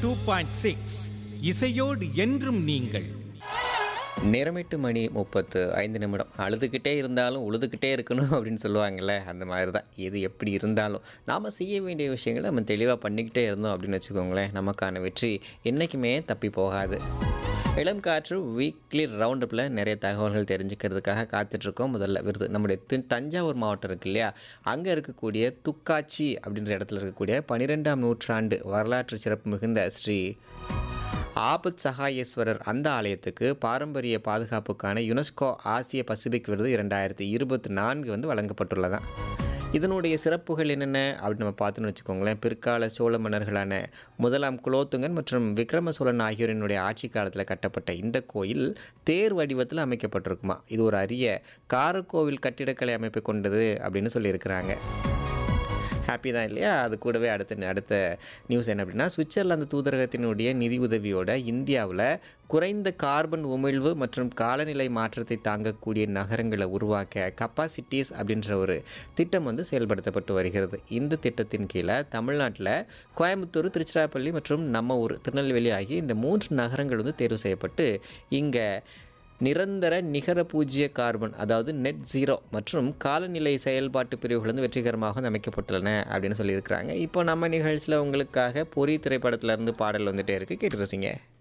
two point six இசையோடு என்றும் நீங்கள் நேரமெட்டு மணி முப்பத்து ஐந்து நிமிடம் அழுதுகிட்டே இருந்தாலும் உழுதுகிட்டே இருக்கணும் அப்படின்னு சொல்லுவாங்கள்ல அந்த மாதிரி தான் எது எப்படி இருந்தாலும் நாம் செய்ய வேண்டிய விஷயங்களை நம்ம தெளிவாக பண்ணிக்கிட்டே இருந்தோம் அப்படின்னு வச்சுக்கோங்களேன் நமக்கான வெற்றி என்றைக்குமே தப்பி போகாது இளம் காற்று வீக்லி ரவுண்டப்பில் நிறைய தகவல்கள் தெரிஞ்சுக்கிறதுக்காக காத்துட்ருக்கோம் முதல்ல விருது நம்முடைய தி- தஞ்சாவூர் மாவட்டம் இருக்கு இல்லையா அங்கே இருக்கக்கூடிய துக்காச்சி அப்படின்ற இடத்துல இருக்கக்கூடிய பன்னிரெண்டாம் நூற்றாண்டு வரலாற்று சிறப்பு மிகுந்த ஸ்ரீ ஆபத் சகாயேஸ்வரர் அந்த ஆலயத்துக்கு பாரம்பரிய பாதுகாப்புக்கான யுனெஸ்கோ ஆசிய பசிபிக் விருது இரண்டாயிரத்தி இருபத்தி நான்கு வந்து வழங்கப்பட்டுள்ளதான் இதனுடைய சிறப்புகள் என்னென்ன அப்படின்னு நம்ம பார்த்தோன்னு வச்சுக்கோங்களேன் பிற்கால சோழ மன்னர்களான முதலாம் குலோத்துங்கன் மற்றும் விக்ரம சோழன் ஆகியோரினுடைய ஆட்சி காலத்தில் கட்டப்பட்ட இந்த கோயில் தேர் வடிவத்தில் அமைக்கப்பட்டிருக்குமா இது ஒரு அரிய காரக்கோவில் கட்டிடக்கலை அமைப்பை கொண்டது அப்படின்னு சொல்லியிருக்கிறாங்க ஹாப்பி தான் இல்லையா அது கூடவே அடுத்த அடுத்த நியூஸ் என்ன அப்படின்னா சுவிட்சர்லாந்து தூதரகத்தினுடைய நிதி உதவியோட இந்தியாவில் குறைந்த கார்பன் உமிழ்வு மற்றும் காலநிலை மாற்றத்தை தாங்கக்கூடிய நகரங்களை உருவாக்க கப்பாசிட்டிஸ் அப்படின்ற ஒரு திட்டம் வந்து செயல்படுத்தப்பட்டு வருகிறது இந்த திட்டத்தின் கீழே தமிழ்நாட்டில் கோயம்புத்தூர் திருச்சிராப்பள்ளி மற்றும் நம்ம ஊர் திருநெல்வேலி ஆகிய இந்த மூன்று நகரங்கள் வந்து தேர்வு செய்யப்பட்டு இங்கே நிரந்தர நிகர பூஜ்ஜிய கார்பன் அதாவது நெட் ஜீரோ மற்றும் காலநிலை செயல்பாட்டு பிரிவுகள் வந்து வெற்றிகரமாக வந்து அமைக்கப்பட்டுள்ளன அப்படின்னு சொல்லியிருக்கிறாங்க இப்போ நம்ம நிகழ்ச்சியில் உங்களுக்காக பொறி திரைப்படத்துல இருந்து பாடல் வந்துட்டே இருக்கு கேட்டு ரசிங்க